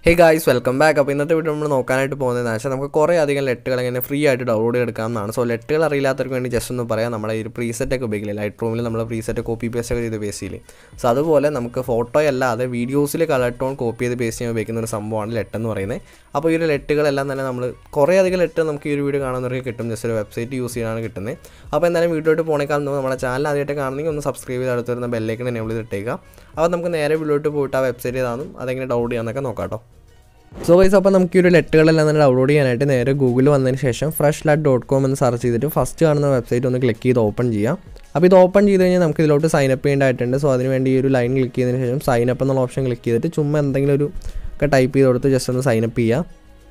hey guys welcome back അപ്പോൾ ഇന്നത്തെ video നമ്മൾ നോക്കാനായിട്ട് പോകുന്നതെന്ന് വെച്ചാൽ നമുക്ക് കുറേ അധികം ലെറ്റുകൾ ഇങ്ങനെ ഫ്രീ ആയിട്ട് ഡൗൺലോഡ് എടുക്കാവുന്നതാണ് സോ ലെറ്റുകൾ അറിയില്ലാത്തവർക്ക് വേണ്ടി ജസ്റ്റ് ഒന്ന് പറയാം നമ്മുടെ ഈ പ്രീസെറ്റ് ഒക്കെ ഉപയോഗിക്കില്ല ലൈറ്റ് റൂമിൽ നമ്മൾ പ്രീസെറ്റ് കോപ്പി പേസ്റ്റ് ഒക്കെ ചെയ്ത് പേസ്റ്റ് സോ അതുപോലെ നമുക്ക് ഫോട്ടോ അല്ലാതെ വീഡിയോസിൽ കളർ ടോൺ കോപ്പി ചെയ്ത് പേസ്റ്റ് ചെയ്യാൻ ഉപയോഗിക്കുന്ന ഒരു സംഭവമാണ് ലെറ്റ് എന്ന് പറയുന്നത് അപ്പോൾ ഈ ഒരു ലെറ്റുകളെല്ലാം തന്നെ നമ്മൾ കുറേ അധികം ലെറ്റ് നമുക്ക് ഈ ഒരു വീഡിയോ കാണുന്നവർക്ക് കിട്ടും ജസ്റ്റ് ഒരു വെബ്സൈറ്റ് യൂസ് ചെയ്യാനാണ് കിട്ടുന്നത് അപ്പോൾ എന്തായാലും വീഡിയോയിട്ട് പോണേക്കാൾ മുമ്പ് നമ്മുടെ ചാനൽ ആദ്യമായിട്ട് കാണണമെങ്കിൽ ഒന്ന് സബ്സ്ക്രൈബ് ചെയ്ത് അടുത്ത് വരുന്ന ബെല്ലേക്ക് എനേബിൾ ചെയ്തിട്ടേക്കുക അപ്പോൾ നമുക്ക് നേരെ വീഡിയോട്ട് പോയിട്ട് ആ വെബ്സൈറ്റ് ഏതാണെന്നും അതെങ്ങനെ ഡൗൺലോഡ് ചെയ്യാമെന്നൊക്കെ നോക്കാം കേട്ടോ സോ വൈസ് അപ്പോൾ നമുക്ക് ഈ ഒരു ലെറ്ററുകളെല്ലാം തന്നെ ഡൗൺലോഡ് ചെയ്യാനായിട്ട് നേരെ ഗൂഗിളിൽ വന്നതിന് ശേഷം ഫ്രഷ് ലാറ്റ് ഡോട്ട് കോം എന്ന് സെർച്ച് ചെയ്തിട്ട് ഫസ്റ്റ് കാണുന്ന വെബ്സൈറ്റ് ഒന്ന് ക്ലിക്ക് ചെയ്ത് ഓപ്പൺ ചെയ്യാം അപ്പോൾ ഇത് ഓപ്പൺ ചെയ്ത് കഴിഞ്ഞാൽ നമുക്ക് ഇതിലോട്ട് സൈൻ അപ്പ് ചെയ്യേണ്ടതായിട്ടുണ്ട് സോ അതിന് വേണ്ടി ഈ ഒരു ലൈൻ ക്ലിക്ക് ചെയ്തതിന് ശേഷം സൈൻ അപ്പ് എന്നുള്ള ഓപ്ഷൻ ക്ലിക്ക് ചെയ്തിട്ട് ചുമ്മാ എന്തെങ്കിലും ഒരു ഒക്കെ ടൈപ്പ് ചെയ്ത് കൊടുത്ത് ജസ്റ്റ് ഒന്ന് സൈൻ അപ്പ് ചെയ്യുക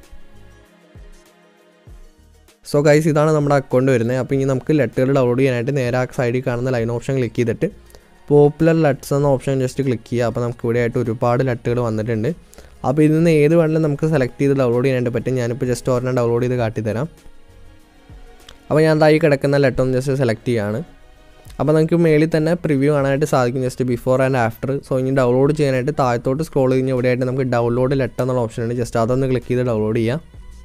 സോ ഗൈസ് ഇതാണ് നമ്മുടെ അക്കൗണ്ട് വരുന്നത് അപ്പോൾ ഇനി നമുക്ക് ലെറ്ററുകൾ ഡൗൺലോഡ് ചെയ്യാനായിട്ട് നേരെ ആ സൈഡിൽ കാണുന്ന ലൈൻ ഓപ്ഷൻ ക്ലിക്ക് ചെയ്തിട്ട് പോപ്പുലർ ലെറ്റ്സ് എന്ന ഓപ്ഷൻ ജസ്റ്റ് ക്ലിക്ക് ചെയ്യുക അപ്പോൾ നമുക്ക് ഇവിടെ ആയിട്ട് ഒരുപാട് ലെറ്ററുകൾ വന്നിട്ടുണ്ട് അപ്പോൾ ഇതിൽ നിന്ന് ഏത് വേണമെങ്കിലും നമുക്ക് സെലക്ട് ചെയ്ത് ഡൗൺലോഡ് ചെയ്യാനായിട്ട് പറ്റും ഞാനിപ്പോൾ ജസ്റ്റ് ഒരെണ്ണം ഡൗൺലോഡ് ചെയ്ത് കാട്ടിത്തരാം അപ്പോൾ ഞാൻ തായി കിടക്കുന്ന ലെറ്റർ ഒന്ന് ജസ്റ്റ് സെലക്ട് ചെയ്യുകയാണ് അപ്പോൾ നമുക്ക് മേളിൽ തന്നെ പ്രിവ്യൂ കാണാനായിട്ട് സാധിക്കും just before and after so ഇനി ഡൗൺലോഡ് ചെയ്യാനായിട്ട് താഴത്തോട്ട് സ്ക്രോൾ കഴിഞ്ഞ് ഇവിടെയായിട്ട് നമുക്ക് ഡൗൺലോഡ് ലെറ്റർ എന്നുള്ള ഓപ്ഷൻ ഉണ്ട് ജസ്റ്റ് അതൊന്ന് ക്ലിക്ക് ചെയ്ത് ഡൗൺലോഡ് ചെയ്യാം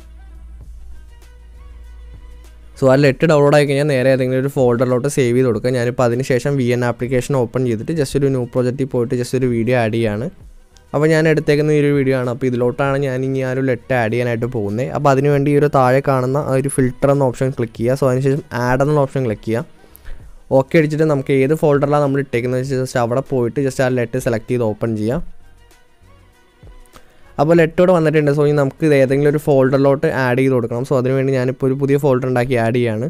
സോ ആ ലെറ്റ് ഡൗൺലോഡ് ആയി കഴിഞ്ഞാൽ നേരെ ഏതെങ്കിലും ഒരു ഫോൾഡറിലോട്ട് സേവ് ചെയ്ത് കൊടുക്കുക ഞാനിപ്പോൾ അതിന് ശേഷം വി എൻ ആപ്ലിക്കേഷൻ ഓപ്പൺ ചെയ്തിട്ട് ജസ്റ്റ് ഒരു ന്യൂ പ്രോജക്റ്റിൽ പോയിട്ട് ജസ്റ്റ് ഒരു വീഡിയോ ആഡ് ചെയ്യാണ് അപ്പോൾ ഞാൻ എടുത്തേക്കുന്ന ഈ ഒരു വീഡിയോ ആണ് അപ്പോൾ ഇതിലോട്ടാണ് ഞാൻ ഇനി ആ ഒരു ലെറ്റ് ആഡ് ചെയ്യാനായിട്ട് പോകുന്നത് അപ്പോൾ അതിന് വേണ്ടി ഈ ഒരു താഴെ കാണുന്ന ആ ഒരു ഫിൽറ്റർ എന്ന ഓപ്ഷൻ ക്ലിക്ക് ചെയ്യുക സോ അതിനുശേഷം ആഡ് എന്നുള്ള ഓപ്ഷൻ ക്ലിക്ക് ചെയ്യുക ഓക്കെ അടിച്ചിട്ട് നമുക്ക് ഏത് ഫോൾഡറിലാണ് നമ്മൾ ഇട്ടേക്കുന്നത് ജസ്റ്റ് അവിടെ പോയിട്ട് ജസ്റ്റ് ആ ലെറ്റ് സെലക്ട് ചെയ്ത് ഓപ്പൺ ചെയ്യാം അപ്പോൾ ലെറ്റോട് വന്നിട്ടുണ്ട് സോ ഇനി നമുക്ക് ഇത് ഏതെങ്കിലും ഒരു ഫോൾഡറിലോട്ട് ആഡ് ചെയ്ത് കൊടുക്കണം സോ അതിനുവേണ്ടി ഞാനിപ്പോൾ ഒരു പുതിയ ഫോൾഡർ ഉണ്ടാക്കി ആഡ് ചെയ്യാണ്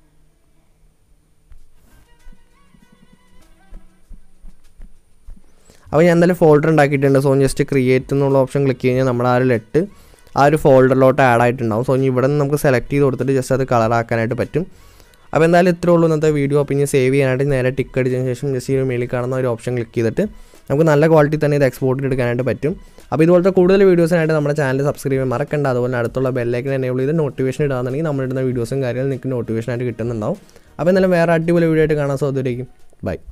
അപ്പോൾ ഞാൻ എന്തായാലും ഫോൾഡർ ഉണ്ടാക്കിയിട്ടുണ്ട് സോ ജസ്റ്റ് ക്രിയേറ്റ് എന്നുള്ള ഓപ്ഷൻ ക്ലിക്ക് കഴിഞ്ഞാൽ നമ്മുടെ ആ ഒരു ലെറ്റ് ആ ഒരു ഫോൾഡറിലോട്ട് ആഡ് ആയിട്ടുണ്ടാവും സോ ഇനി ഇവിടെ നിന്ന് നമുക്ക് സെലക്ട് ചെയ്ത് കൊടുത്തിട്ട് ജസ്റ്റ് അത് കളറാക്കാനായിട്ട് പറ്റും അപ്പോൾ എന്തായാലും ഇത്രേ ഉള്ളൂ ഇന്നത്തെ വീഡിയോ അപ്പോൾ ഇനി സേവ് ചെയ്യാനായിട്ട് നേരെ ടിക്ക് അടിച്ചതിന് ശേഷം ജസ്റ്റ് ഈ മേളിൽ കാണുന്ന ഒരു ഓപ്ഷൻ ക്ലിക്ക് ചെയ്തിട്ട് നമുക്ക് നല്ല ക്വാളിറ്റി തന്നെ ഇത് എക്സ്പോർട്ട് എടുക്കാനായിട്ട് പറ്റും അപ്പോൾ ഇതുപോലത്തെ കൂടുതൽ വീഡിയോസിനായിട്ട് നമ്മുടെ ചാനൽ സബ്സ്ക്രൈബ് ചെയ്യാൻ മറക്കണ്ട അതുപോലെ അടുത്തുള്ള ബെല്ലൈക്കൻ എനേബിൾ ചെയ്ത് നോട്ടിഫിക്കേഷൻ ഇടാന്നുണ്ടെങ്കിൽ നമ്മളിടുന്ന വീഡിയോസും കാര്യങ്ങളും നിങ്ങൾക്ക് നോട്ടിഫിക്കേഷൻ ആയിട്ട് കിട്ടുന്നുണ്ടാവും അപ്പോൾ എന്തായാലും വേറെ അടിപൊളി വീഡിയോ ആയിട്ട് കാണാൻ സാധ്യതയായിരിക്കും ബൈ